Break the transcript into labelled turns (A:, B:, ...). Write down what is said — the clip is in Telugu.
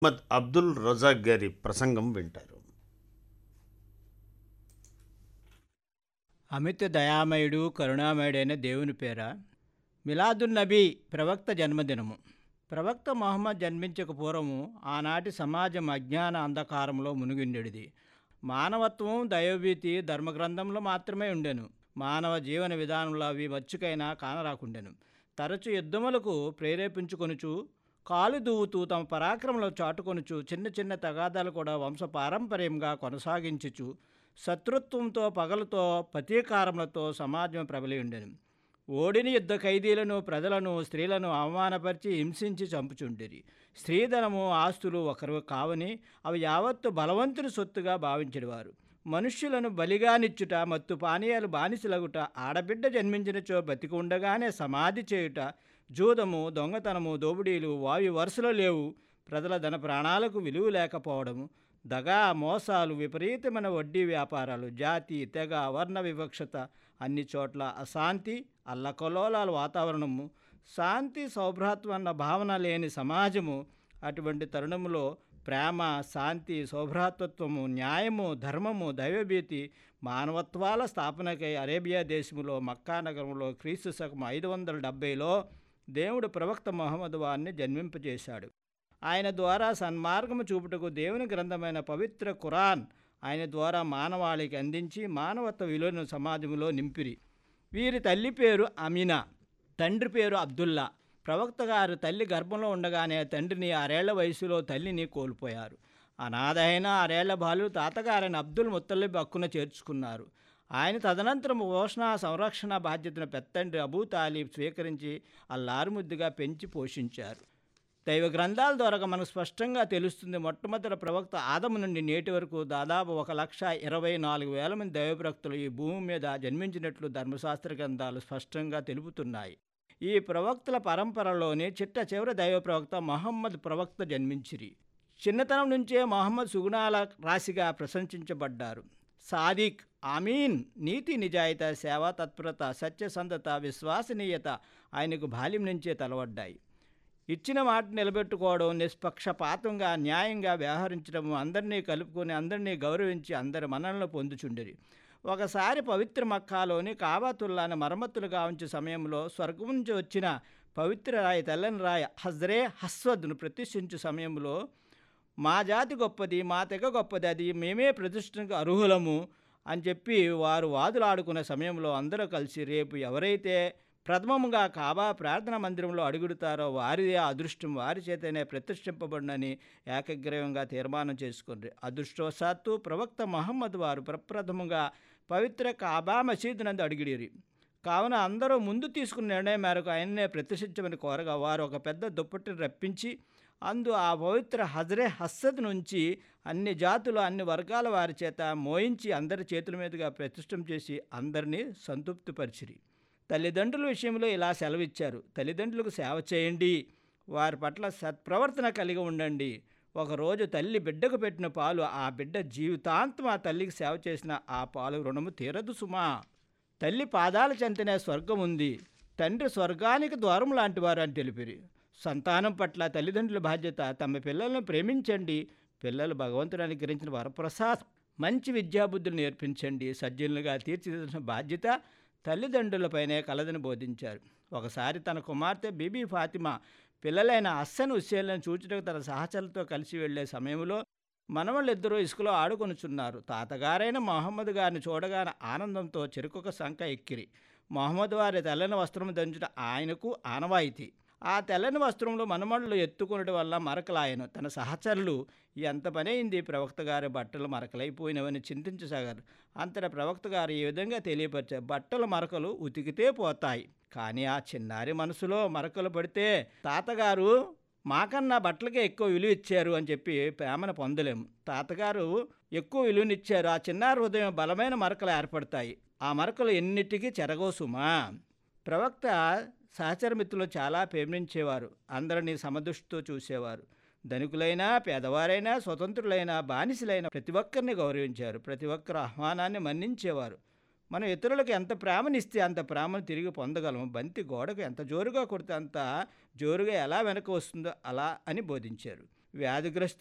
A: మహమ్మద్ అబ్దుల్ రజాక్ గారి ప్రసంగం వింటారు
B: అమిత దయామయుడు కరుణామయుడైన దేవుని పేర మిలాదున్ నబీ ప్రవక్త జన్మదినము ప్రవక్త మొహమ్మద్ జన్మించక పూర్వము ఆనాటి సమాజం అజ్ఞాన అంధకారంలో మునిగిండెడిది మానవత్వం దైవభీతి ధర్మగ్రంథంలో మాత్రమే ఉండెను మానవ జీవన విధానంలో అవి మచ్చుకైనా కానరాకుండెను తరచు యుద్ధములకు ప్రేరేపించుకొనుచు కాలు దువ్వుతూ తమ పరాక్రమంలో చాటుకొనుచు చిన్న చిన్న తగాదాలు కూడా వంశ పారంపర్యంగా కొనసాగించుచు శత్రుత్వంతో పగలతో ప్రతీకారములతో సమాజం ప్రబలి ఉండెను ఓడిన యుద్ధ ఖైదీలను ప్రజలను స్త్రీలను అవమానపరిచి హింసించి చంపుచుండిరి స్త్రీధనము ఆస్తులు ఒకరు కావని అవి యావత్తు బలవంతుని సొత్తుగా భావించేవారు మనుష్యులను బలిగానిచ్చుట మత్తు పానీయాలు బానిసలగుట ఆడబిడ్డ జన్మించినచో బతికి ఉండగానే సమాధి చేయుట జూదము దొంగతనము దోపిడీలు వాయు వరుసలో లేవు ప్రజల ధన ప్రాణాలకు విలువ లేకపోవడము దగా మోసాలు విపరీతమైన వడ్డీ వ్యాపారాలు జాతి తెగ వర్ణ వివక్షత అన్ని చోట్ల అశాంతి అల్లకల్లోలాల వాతావరణము శాంతి సౌభ్రాత్వం అన్న భావన లేని సమాజము అటువంటి తరుణంలో ప్రేమ శాంతి సౌభ్రాతత్వము న్యాయము ధర్మము దైవభీతి మానవత్వాల స్థాపనకై అరేబియా దేశంలో మక్కా నగరంలో క్రీస్తు శకం ఐదు వందల డెబ్బైలో దేవుడు ప్రవక్త మహమ్మద్ వారిని జన్మింపజేశాడు ఆయన ద్వారా సన్మార్గము చూపుటకు దేవుని గ్రంథమైన పవిత్ర ఖురాన్ ఆయన ద్వారా మానవాళికి అందించి మానవత్వ విలువను సమాజంలో నింపిరి వీరి తల్లి పేరు అమీనా తండ్రి పేరు అబ్దుల్లా ప్రవక్త గారు తల్లి గర్భంలో ఉండగానే తండ్రిని ఆరేళ్ల వయసులో తల్లిని కోల్పోయారు అనాథ అయిన ఆరేళ్ల బాలు తాతగారైన అబ్దుల్ ముత్తల్లిబ్ హక్కున చేర్చుకున్నారు ఆయన తదనంతరం పోషణ సంరక్షణ బాధ్యతను పెత్తండ్రి అబూ తాలీబ్ స్వీకరించి అల్లారుముద్దుగా పెంచి పోషించారు దైవ గ్రంథాల ద్వారా మనకు స్పష్టంగా తెలుస్తుంది మొట్టమొదటి ప్రవక్త ఆదము నుండి నేటి వరకు దాదాపు ఒక లక్ష ఇరవై నాలుగు వేల మంది దైవ ప్రవక్తలు ఈ భూమి మీద జన్మించినట్లు ధర్మశాస్త్ర గ్రంథాలు స్పష్టంగా తెలుపుతున్నాయి ఈ ప్రవక్తల పరంపరలోనే చిట్ట చివరి దైవ ప్రవక్త మహమ్మద్ ప్రవక్త జన్మించిరి చిన్నతనం నుంచే మహమ్మద్ సుగుణాల రాశిగా ప్రశంసించబడ్డారు సాదిక్ ఆమీన్ నీతి నిజాయితీ సేవా తత్పరత సత్యసంధత విశ్వసనీయత ఆయనకు బాల్యం నుంచే తలవడ్డాయి ఇచ్చిన మాట నిలబెట్టుకోవడం నిష్పక్షపాతంగా న్యాయంగా వ్యవహరించడం అందరినీ కలుపుకొని అందరినీ గౌరవించి అందరి మనలను పొందుచుండిరి ఒకసారి పవిత్ర మక్కాలోని కాబాతుల్లాని మరమ్మతులు గావించే సమయంలో స్వర్గం నుంచి వచ్చిన పవిత్ర రాయి తెల్లని రాయి హజ్రే హస్వద్ను ప్రతిష్ఠించే సమయంలో మా జాతి గొప్పది మా తెగ గొప్పది అది మేమే ప్రతిష్టకు అర్హులము అని చెప్పి వారు వాదులాడుకునే సమయంలో అందరూ కలిసి రేపు ఎవరైతే ప్రథమముగా కాబా ప్రార్థన మందిరంలో అడుగుడుతారో వారిదే అదృష్టం వారి చేతనే ప్రతిష్ఠింపబడినని ఏకగ్రీవంగా తీర్మానం చేసుకుంది అదృష్టవశాత్తు ప్రవక్త మహమ్మద్ వారు ప్రప్రథముగా పవిత్ర కాబా మసీదు నందు అడిగిడిరి కావున అందరూ ముందు తీసుకున్న నిర్ణయం మేరకు ఆయన్నే ప్రతిష్ఠించమని కోరగా వారు ఒక పెద్ద దుప్పటిని రప్పించి అందు ఆ పవిత్ర హజరే హస్సద్ నుంచి అన్ని జాతులు అన్ని వర్గాల వారి చేత మోయించి అందరి చేతుల మీదుగా ప్రతిష్టం చేసి అందరినీ సంతృప్తిపరిచిరి తల్లిదండ్రుల విషయంలో ఇలా సెలవిచ్చారు తల్లిదండ్రులకు సేవ చేయండి వారి పట్ల సత్ప్రవర్తన కలిగి ఉండండి ఒకరోజు తల్లి బిడ్డకు పెట్టిన పాలు ఆ బిడ్డ జీవితాంతం ఆ తల్లికి సేవ చేసిన ఆ పాలు రుణము తీరదు సుమా తల్లి పాదాల చెంతనే స్వర్గం ఉంది తండ్రి స్వర్గానికి ద్వారం లాంటివారు అని తెలిపిరి సంతానం పట్ల తల్లిదండ్రుల బాధ్యత తమ పిల్లలను ప్రేమించండి పిల్లలు భగవంతుడు అనుగ్రహించిన వరప్రసాద్ మంచి విద్యాబుద్ధులు నేర్పించండి సజ్జనులుగా తీర్చిదిద్దిన బాధ్యత తల్లిదండ్రులపైనే కలదని బోధించారు ఒకసారి తన కుమార్తె బీబీ ఫాతిమా పిల్లలైన అస్సన్ హుస్సేన్లను చూచుటకు తన సహచరులతో కలిసి వెళ్లే సమయంలో మనవళ్ళిద్దరూ ఇసుకలో ఆడుకొనుచున్నారు తాతగారైన మహమ్మద్ గారిని చూడగానే ఆనందంతో చెరుకొక సంఖ ఎక్కిరి మహమ్మద్ వారి తెల్లని వస్త్రం దంచుట ఆయనకు ఆనవాయితీ ఆ తెల్లని వస్త్రంలో మనమళ్ళు ఎత్తుకునడం వల్ల మరకలాయను తన సహచరులు ఎంత పని అయింది ప్రవక్త గారి బట్టలు మరకలైపోయినవని చింతించసాగారు అంతటా ప్రవక్త గారు ఈ విధంగా తెలియపరిచారు బట్టల మరకలు ఉతికితే పోతాయి కానీ ఆ చిన్నారి మనసులో మరకలు పడితే తాతగారు మాకన్నా బట్టలకే ఎక్కువ విలువ ఇచ్చారు అని చెప్పి ప్రేమను పొందలేము తాతగారు ఎక్కువ విలువనిచ్చారు ఆ చిన్నారి హృదయం బలమైన మరకలు ఏర్పడతాయి ఆ మరకలు ఎన్నిటికీ చెరగవు సుమా ప్రవక్త సహచర మిత్రులు చాలా ప్రేమించేవారు అందరినీ సమదృష్టితో చూసేవారు ధనికులైనా పేదవారైనా స్వతంత్రులైనా బానిసలైన ప్రతి ఒక్కరిని గౌరవించారు ప్రతి ఒక్కరు ఆహ్వానాన్ని మన్నించేవారు మనం ఇతరులకు ఎంత ప్రేమనిస్తే అంత ప్రేమను తిరిగి పొందగలం బంతి గోడకు ఎంత జోరుగా కొడితే అంత జోరుగా ఎలా వెనక వస్తుందో అలా అని బోధించారు వ్యాధిగ్రస్త